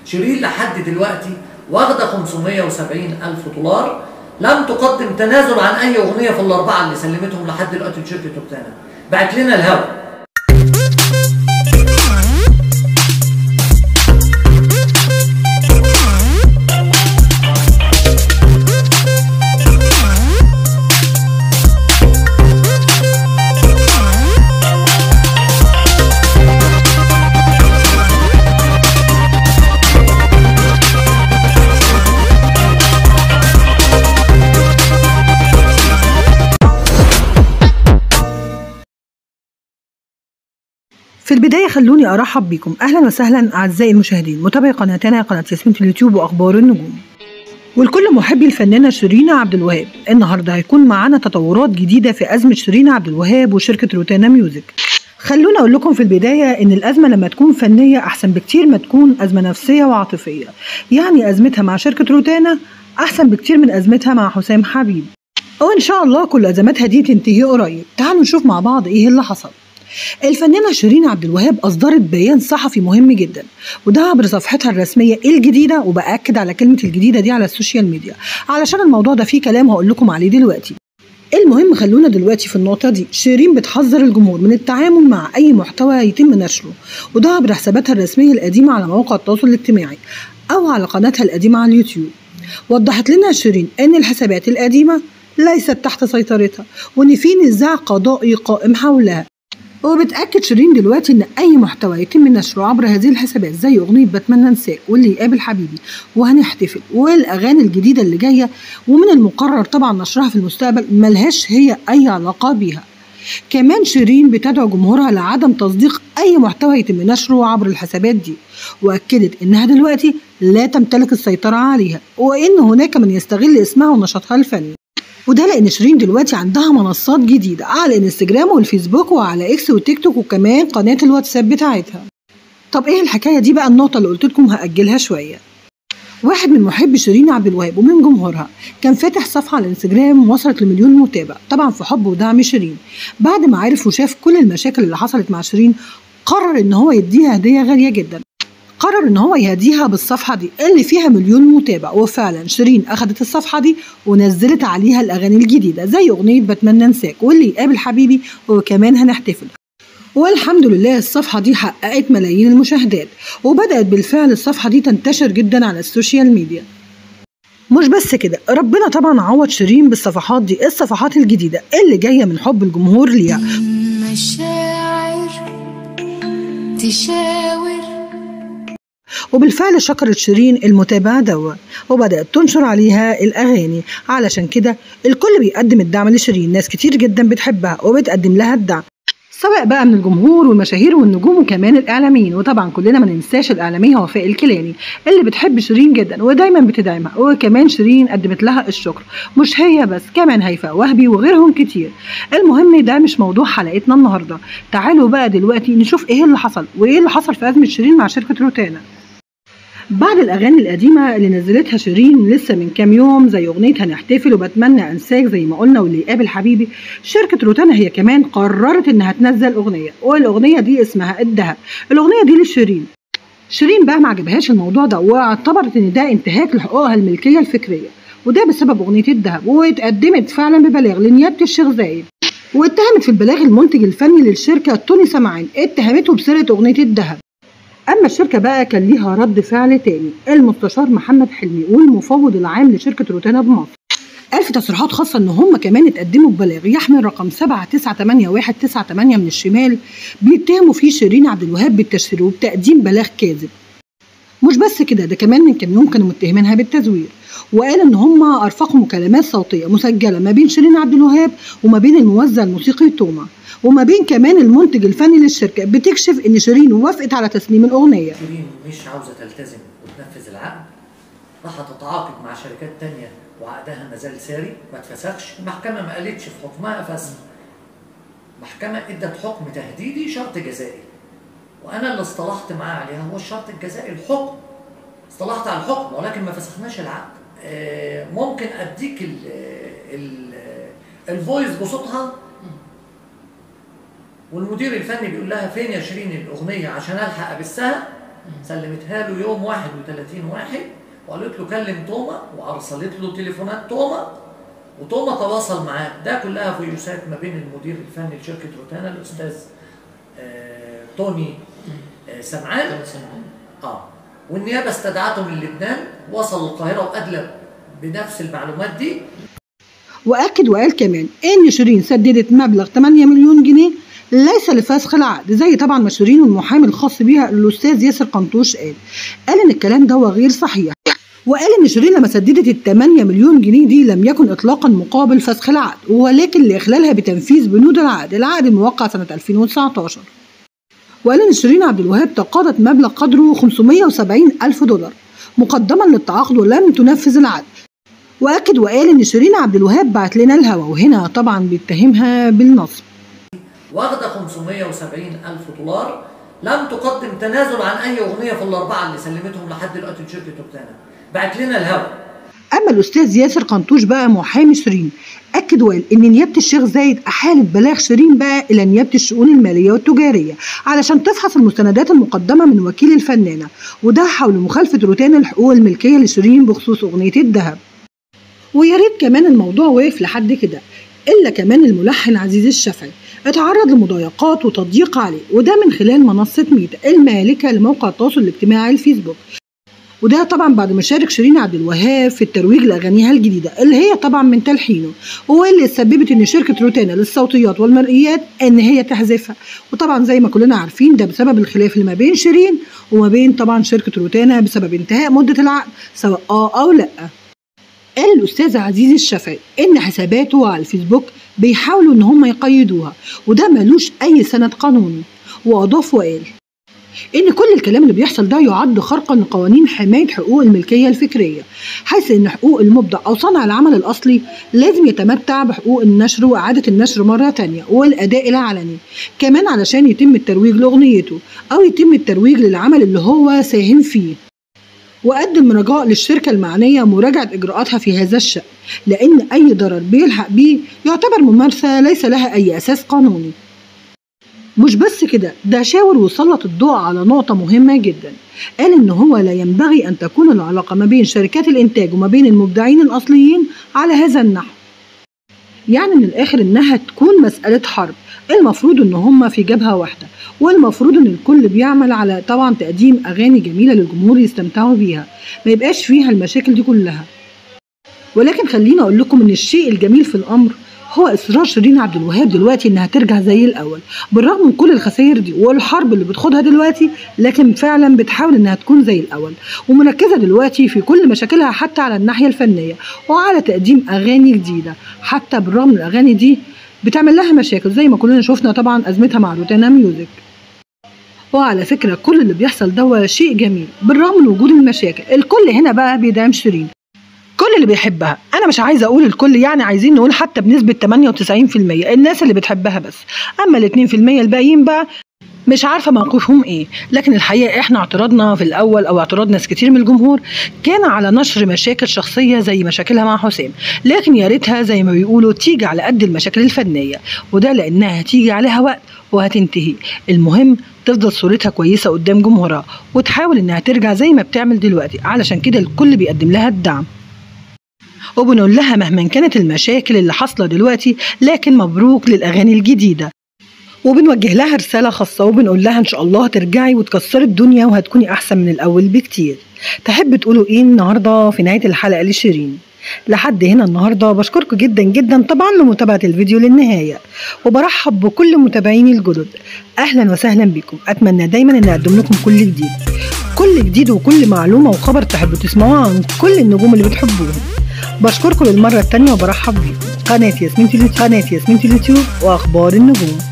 شيرين لحد دلوقتي واخده 570 الف دولار لم تقدم تنازل عن اي اغنيه في الاربعه اللي سلمتهم لحد دلوقتي لشركه روتانا بعت لنا الهوا في البداية خلوني أرحب بكم أهلا وسهلا أعزائي المشاهدين متابعي قناتنا قناة ياسمين في اليوتيوب وأخبار النجوم والكل محبي الفنانة شيرين عبد الوهاب النهاردة هيكون معانا تطورات جديدة في أزمة شيرين عبد الوهاب وشركة روتانا ميوزك خلونا أقول لكم في البداية إن الأزمة لما تكون فنية أحسن بكتير ما تكون أزمة نفسية وعاطفية يعني أزمتها مع شركة روتانا أحسن بكتير من أزمتها مع حسام حبيب وإن شاء الله كل أزماتها دي تنتهي قريب تعالوا نشوف مع بعض إيه اللي حصل الفنانة شيرين عبد الوهاب أصدرت بيان صحفي مهم جدا وده عبر صفحتها الرسمية الجديدة وبأكد على كلمة الجديدة دي على السوشيال ميديا علشان الموضوع ده فيه كلام هقول لكم عليه دلوقتي المهم خلونا دلوقتي في النقطة دي شيرين بتحذر الجمهور من التعامل مع أي محتوى يتم نشره وده عبر حساباتها الرسمية القديمة على مواقع التواصل الاجتماعي أو على قناتها القديمة على اليوتيوب وضحت لنا شيرين أن الحسابات القديمة ليست تحت سيطرتها وان في نزاع قضائي قائم حولها وبتأكد شيرين دلوقتي إن أي محتوى يتم نشره عبر هذه الحسابات زي أغنية بتمنى أنساك واللي يقابل حبيبي وهنحتفل والأغاني الجديدة اللي جاية ومن المقرر طبعا نشرها في المستقبل ملهاش هي أي علاقة بيها كمان شيرين بتدعو جمهورها لعدم تصديق أي محتوى يتم نشره عبر الحسابات دي وأكدت إنها دلوقتي لا تمتلك السيطرة عليها وإن هناك من يستغل اسمها ونشاطها الفني وده لان شيرين دلوقتي عندها منصات جديده على الانستجرام والفيسبوك وعلى اكس والتيك توك وكمان قناه الواتساب بتاعتها طب ايه الحكايه دي بقى النقطه اللي قلت لكم هاجلها شويه واحد من محبي شيرين عبد الوهاب ومن جمهورها كان فاتح صفحه على الانستجرام وصلت لمليون متابع طبعا في حب ودعم شيرين بعد ما عرف وشاف كل المشاكل اللي حصلت مع شيرين قرر ان هو يديها هديه غاليه جدا قرر ان هو يهديها بالصفحه دي اللي فيها مليون متابع وفعلا شيرين اخدت الصفحه دي ونزلت عليها الاغاني الجديده زي اغنيه بتمنى انساك واللي يقابل حبيبي وكمان هنحتفل والحمد لله الصفحة دي حققت ملايين المشاهدات وبدأت بالفعل الصفحة دي تنتشر جدا على السوشيال ميديا مش بس كده ربنا طبعا عوض شيرين بالصفحات دي الصفحات الجديدة اللي جاية من حب الجمهور ليها مشاعر تشاور وبالفعل شكرت شيرين المتابعة دوا وبدأت تنشر عليها الأغاني علشان كده الكل بيقدم الدعم لشيرين ناس كتير جدا بتحبها وبتقدم لها الدعم سواء بقى من الجمهور والمشاهير والنجوم وكمان الاعلاميين وطبعا كلنا ما ننساش الاعلاميه وفاء الكيلاني اللي بتحب شيرين جدا ودايما بتدعمها وكمان شيرين قدمت لها الشكر مش هي بس كمان هيفاء وهبي وغيرهم كتير المهم ده مش موضوع حلقتنا النهارده تعالوا بقى دلوقتي نشوف ايه اللي حصل وايه اللي حصل في ازمه شيرين مع شركه روتانا بعد الأغاني القديمة اللي نزلتها شيرين لسه من كام يوم زي أغنية هنحتفل وبتمنى أنساك زي ما قلنا واللي يقابل حبيبي شركة روتانا هي كمان قررت إنها تنزل أغنية والأغنية دي اسمها الدهب الأغنية دي لشيرين شيرين بقى ما عجبهاش الموضوع ده واعتبرت إن ده انتهاك لحقوقها الملكية الفكرية وده بسبب أغنية الدهب واتقدمت فعلا ببلاغ لنيابة الشيخ زايد واتهمت في البلاغ المنتج الفني للشركة توني سمعان اتهمته بسرقة أغنية الدهب اما الشركه بقى كان ليها رد فعل تاني المستشار محمد حلمي والمفوض العام لشركه روتانا بمصر قال في تصريحات خاصه ان هم كمان اتقدموا ببلاغ يحمل رقم 798198 من الشمال بيتهموا فيه شيرين عبد الوهاب بالتشهير وبتقديم بلاغ كاذب مش بس كده ده كمان من كام يوم كانوا متهمينها بالتزوير وقال ان هم ارفقوا مكالمات صوتيه مسجله ما بين شيرين عبد الوهاب وما بين الموزع الموسيقي توما وما بين كمان المنتج الفني للشركه بتكشف ان شيرين وافقت على تسليم الاغنيه شيرين مش عاوزه تلتزم وتنفذ العقد راح تتعاقد مع شركات تانية وعقدها ما زال ساري ما اتفسخش المحكمه ما قالتش في حكمها فسخ محكمه ادت حكم تهديدي شرط جزائي وانا اللي اصطلحت معاه عليها هو الشرط الجزائي الحكم اصطلحت على الحكم ولكن ما فسخناش العقد آه، ممكن اديك ال ال الفويس بصوتها والمدير الفني بيقول لها فين يا شيرين الاغنيه عشان الحق ابثها سلمتها له يوم 31 واحد وقالت له كلم توما وارسلت له تليفونات توما وتوما تواصل معاه ده كلها فيوسات ما بين المدير الفني لشركه روتانا الاستاذ آه توني آه سمعان اه والنيابه استدعتهم للبنان وصلوا القاهره وادلوا بنفس المعلومات دي واكد وقال كمان ان شيرين سددت مبلغ 8 مليون جنيه ليس لفسخ العقد زي طبعا ما شيرين والمحامي الخاص بيها الاستاذ ياسر قنطوش قال قال ان الكلام ده هو غير صحيح وقال ان شيرين لما سددت ال 8 مليون جنيه دي لم يكن اطلاقا مقابل فسخ العقد ولكن لاخلالها بتنفيذ بنود العقد العقد الموقع سنه 2019 وقال ان شيرين عبد الوهاب تقاضت مبلغ قدره 570 الف دولار مقدما للتعاقد ولم تنفذ العقد واكد وقال ان شيرين عبد الوهاب بعت لنا الهوا وهنا طبعا بيتهمها بالنصب واخده 570 الف دولار لم تقدم تنازل عن اي اغنيه في الاربعه اللي سلمتهم لحد دلوقتي لشركه روتانا بعت لنا الهوا اما الاستاذ ياسر قنطوش بقى محامي شيرين اكد وقال ان نيابه الشيخ زايد احالت بلاغ شيرين بقى الى نيابه الشؤون الماليه والتجاريه علشان تفحص المستندات المقدمه من وكيل الفنانه وده حول مخالفه روتانا لحقوق الملكيه لشيرين بخصوص اغنيه الذهب ويا ريت كمان الموضوع واقف لحد كده الا كمان الملحن عزيز الشافعي اتعرض لمضايقات وتضييق عليه وده من خلال منصه ميتا المالكه لموقع التواصل الاجتماعي الفيسبوك وده طبعا بعد ما شارك شيرين عبد الوهاب في الترويج لاغانيها الجديده اللي هي طبعا من تلحينه واللي سببت ان شركه روتانا للصوتيات والمرئيات ان هي تحذفها وطبعا زي ما كلنا عارفين ده بسبب الخلاف اللي ما بين شيرين وما بين طبعا شركه روتانا بسبب انتهاء مده العقد سواء اه او لا قال الأستاذ عزيز الشافعي إن حساباته على الفيسبوك بيحاولوا إن هم يقيدوها وده ملوش أي سند قانوني وأضاف وقال إن كل الكلام اللي بيحصل ده يعد خرقا لقوانين حماية حقوق الملكية الفكرية حيث إن حقوق المبدع أو صانع العمل الأصلي لازم يتمتع بحقوق النشر وإعادة النشر مرة تانية والأداء العلني كمان علشان يتم الترويج لأغنيته أو يتم الترويج للعمل اللي هو ساهم فيه وقدم رجاء للشركة المعنية مراجعة إجراءاتها في هذا الشأن لأن أي ضرر بيلحق بيه يعتبر ممارسة ليس لها أي أساس قانوني مش بس كده ده شاور وسلط الضوء على نقطة مهمة جدا قال إن هو لا ينبغي أن تكون العلاقة ما بين شركات الإنتاج وما بين المبدعين الأصليين على هذا النحو يعني من الآخر إنها تكون مسألة حرب المفروض إن هما في جبهة واحدة والمفروض إن الكل بيعمل على طبعا تقديم أغاني جميلة للجمهور يستمتعوا بيها ما يبقاش فيها المشاكل دي كلها ولكن خليني أقول لكم إن الشيء الجميل في الأمر هو اصرار شيرين عبد الوهاب دلوقتي انها ترجع زي الاول بالرغم من كل الخسائر دي والحرب اللي بتخوضها دلوقتي لكن فعلا بتحاول انها تكون زي الاول ومركزه دلوقتي في كل مشاكلها حتى على الناحيه الفنيه وعلى تقديم اغاني جديده حتى بالرغم من الاغاني دي بتعمل لها مشاكل زي ما كلنا شفنا طبعا ازمتها مع روتانا ميوزك وعلى فكره كل اللي بيحصل ده شيء جميل بالرغم من وجود المشاكل الكل هنا بقى بيدعم شيرين كل اللي بيحبها انا مش عايزه اقول الكل يعني عايزين نقول حتى بنسبه 98% الناس اللي بتحبها بس اما ال 2% الباقيين بقى مش عارفه موقفهم ايه لكن الحقيقه احنا اعتراضنا في الاول او اعتراض ناس كتير من الجمهور كان على نشر مشاكل شخصيه زي مشاكلها مع حسام لكن يا ريتها زي ما بيقولوا تيجي على قد المشاكل الفنيه وده لانها هتيجي عليها وقت وهتنتهي المهم تفضل صورتها كويسه قدام جمهورها وتحاول انها ترجع زي ما بتعمل دلوقتي علشان كده الكل بيقدم لها الدعم وبنقول لها مهما كانت المشاكل اللي حاصله دلوقتي لكن مبروك للاغاني الجديده وبنوجه لها رسالة خاصة وبنقول لها إن شاء الله هترجعي وتكسري الدنيا وهتكوني أحسن من الأول بكتير تحب تقولوا إيه النهاردة في نهاية الحلقة لشيرين لحد هنا النهاردة بشكركم جدا جدا طبعا لمتابعة الفيديو للنهاية وبرحب بكل متابعيني الجدد أهلا وسهلا بكم أتمنى دايما أن أقدم لكم كل جديد كل جديد وكل معلومة وخبر تحبوا تسمعوها عن كل النجوم اللي بتحبوهم بشكركم للمرة التانية وبرحب بيكم قناة ياسمين تليوتيوب قناة ياسمين تليوتيوب وأخبار النجوم